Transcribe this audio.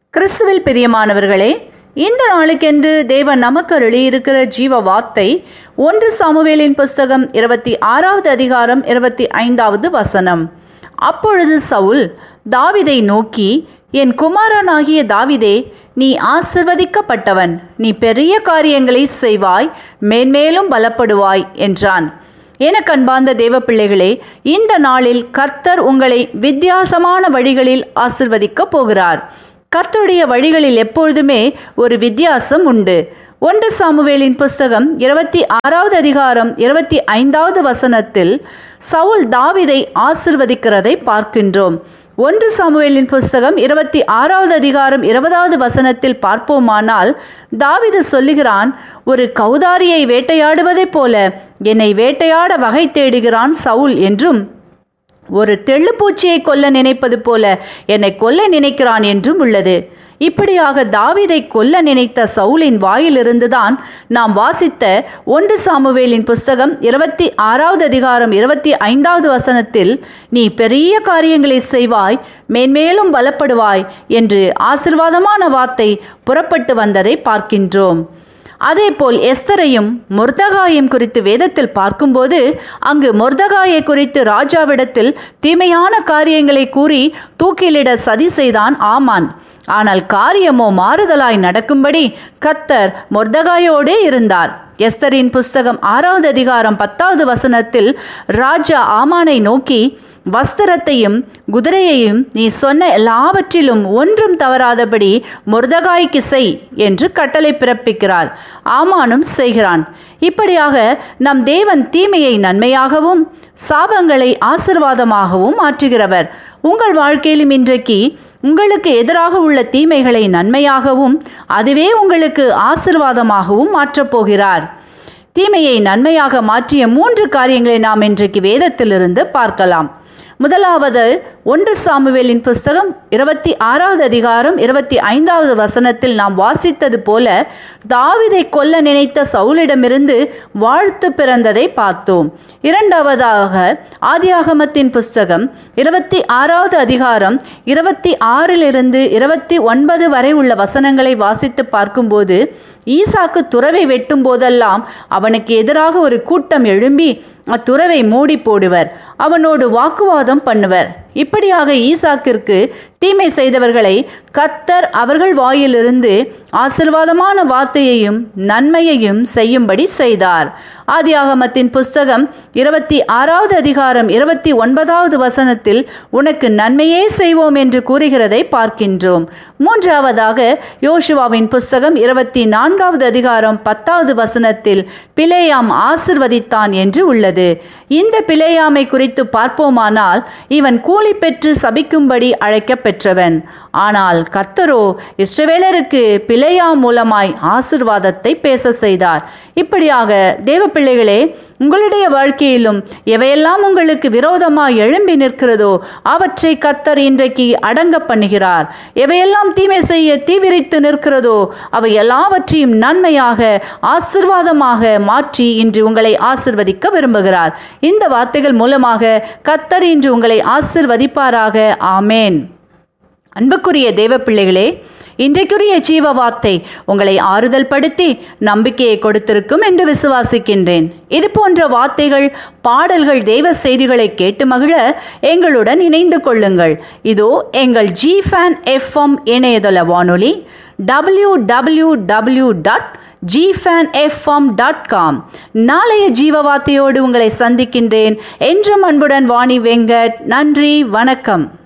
கிறிஸ்துவில் பிரியமானவர்களே இந்த நாளுக்கென்று தேவன் நமக்கு அருளியிருக்கிற ஜீவ வார்த்தை ஒன்று சாமுவேலின் புஸ்தகம் இருபத்தி ஆறாவது அதிகாரம் இருபத்தி ஐந்தாவது வசனம் அப்பொழுது சவுல் தாவிதை நோக்கி என் குமாரனாகிய தாவிதே நீ ஆசிர்வதிக்கப்பட்டவன் நீ பெரிய காரியங்களை செய்வாய் மேன்மேலும் பலப்படுவாய் என்றான் எனக்கு அன்பார்ந்த தேவ பிள்ளைகளே இந்த நாளில் கர்த்தர் உங்களை வித்தியாசமான வழிகளில் ஆசிர்வதிக்கப் போகிறார் கர்த்தருடைய வழிகளில் எப்பொழுதுமே ஒரு வித்தியாசம் உண்டு ஒன்று சாமுவேலின் புஸ்தகம் இருபத்தி ஆறாவது அதிகாரம் இருபத்தி ஐந்தாவது வசனத்தில் சவுல் தாவிதை ஆசிர்வதிக்கிறதை பார்க்கின்றோம் ஒன்று சாமுவேலின் புஸ்தகம் இருபத்தி ஆறாவது அதிகாரம் இருபதாவது வசனத்தில் பார்ப்போமானால் தாவிது சொல்லுகிறான் ஒரு கௌதாரியை வேட்டையாடுவதைப் போல என்னை வேட்டையாட வகை தேடுகிறான் சவுல் என்றும் ஒரு தெள்ளுப்பூச்சியை கொல்ல நினைப்பது போல என்னை கொல்ல நினைக்கிறான் என்றும் உள்ளது இப்படியாக தாவிதை கொல்ல நினைத்த சவுலின் வாயிலிருந்துதான் நாம் வாசித்த ஒன்று சாமுவேலின் புஸ்தகம் இருபத்தி ஆறாவது அதிகாரம் இருபத்தி ஐந்தாவது வசனத்தில் நீ பெரிய காரியங்களை செய்வாய் மேன்மேலும் பலப்படுவாய் என்று ஆசிர்வாதமான வார்த்தை புறப்பட்டு வந்ததை பார்க்கின்றோம் அதேபோல் எஸ்தரையும் மொர்தகாயம் குறித்து வேதத்தில் பார்க்கும்போது அங்கு மொர்தகாயை குறித்து ராஜாவிடத்தில் தீமையான காரியங்களை கூறி தூக்கிலிட சதி செய்தான் ஆமான் ஆனால் காரியமோ மாறுதலாய் நடக்கும்படி கத்தர் மொர்தகாயோடே இருந்தார் எஸ்தரின் புஸ்தகம் ஆறாவது அதிகாரம் பத்தாவது வசனத்தில் ராஜா ஆமானை நோக்கி வஸ்திரத்தையும் குதிரையையும் நீ சொன்ன எல்லாவற்றிலும் ஒன்றும் தவறாதபடி முருதகாய்க்கு செய் என்று கட்டளை பிறப்பிக்கிறாள் ஆமானும் செய்கிறான் இப்படியாக நம் தேவன் தீமையை நன்மையாகவும் சாபங்களை ஆசிர்வாதமாகவும் மாற்றுகிறவர் உங்கள் வாழ்க்கையிலும் இன்றைக்கு உங்களுக்கு எதிராக உள்ள தீமைகளை நன்மையாகவும் அதுவே உங்களுக்கு ஆசிர்வாதமாகவும் மாற்றப்போகிறார் தீமையை நன்மையாக மாற்றிய மூன்று காரியங்களை நாம் இன்றைக்கு வேதத்திலிருந்து பார்க்கலாம் முதலாவது ஒன்று சாமுவேலின் புஸ்தகம் இருபத்தி ஆறாவது அதிகாரம் இருபத்தி ஐந்தாவது வசனத்தில் நாம் வாசித்தது போல தாவிதை கொல்ல நினைத்த சவுலிடமிருந்து வாழ்த்து பிறந்ததை பார்த்தோம் இரண்டாவதாக ஆதியாகமத்தின் புஸ்தகம் இருபத்தி ஆறாவது அதிகாரம் இருபத்தி ஆறிலிருந்து இருபத்தி ஒன்பது வரை உள்ள வசனங்களை வாசித்து பார்க்கும்போது ஈசாக்கு துறவை வெட்டும் போதெல்லாம் அவனுக்கு எதிராக ஒரு கூட்டம் எழும்பி அத்துறவை மூடி போடுவர் அவனோடு வாக்குவாதம் பண்ணுவர் இப்படியாக ஈசாக்கிற்கு தீமை செய்தவர்களை கத்தர் அவர்கள் வாயிலிருந்து ஆசிர்வாதமான வார்த்தையையும் நன்மையையும் செய்யும்படி செய்தார் ஆதியாகமத்தின் புஸ்தகம் இருபத்தி ஆறாவது அதிகாரம் இருபத்தி ஒன்பதாவது வசனத்தில் உனக்கு நன்மையே செய்வோம் என்று கூறுகிறதை பார்க்கின்றோம் மூன்றாவதாக யோசுவாவின் புஸ்தகம் இருபத்தி நான்காவது அதிகாரம் பத்தாவது வசனத்தில் பிளேயாம் ஆசிர்வதித்தான் என்று உள்ளது இந்த பிளேயாமை குறித்து பார்ப்போமானால் இவன் கூலி பெற்று சபிக்கும்படி அழைக்க பெற்றவன் ஆனால் கத்தரோ இஸ்ரவேலருக்கு பிழையா மூலமாய் ஆசிர்வாதத்தை பேச செய்தார் இப்படியாக தேவ பிள்ளைகளே உங்களுடைய வாழ்க்கையிலும் எவையெல்லாம் உங்களுக்கு விரோதமாய் எழும்பி நிற்கிறதோ அவற்றை கத்தர் இன்றைக்கு அடங்க பண்ணுகிறார் எவையெல்லாம் தீமை செய்ய தீவிரித்து நிற்கிறதோ அவை எல்லாவற்றையும் நன்மையாக ஆசிர்வாதமாக மாற்றி இன்று உங்களை ஆசிர்வதிக்க விரும்புகிறார் இந்த வார்த்தைகள் மூலமாக கத்தர் இன்று உங்களை ஆசிர்வதிப்பாராக ஆமேன் அன்புக்குரிய தேவ பிள்ளைகளே இன்றைக்குரிய ஜீவ வார்த்தை உங்களை ஆறுதல் படுத்தி நம்பிக்கையை கொடுத்திருக்கும் என்று விசுவாசிக்கின்றேன் இது போன்ற வார்த்தைகள் பாடல்கள் தெய்வ செய்திகளை கேட்டு மகிழ எங்களுடன் இணைந்து கொள்ளுங்கள் இதோ எங்கள் ஜி ஃபேன் எஃப்எம் இணையதள வானொலி W W W dot G Fan FM dot com நாளைய ஜீவ வார்த்தையோடு உங்களை சந்திக்கின்றேன் என்றும் அன்புடன் வாணி வெங்கட் நன்றி வணக்கம்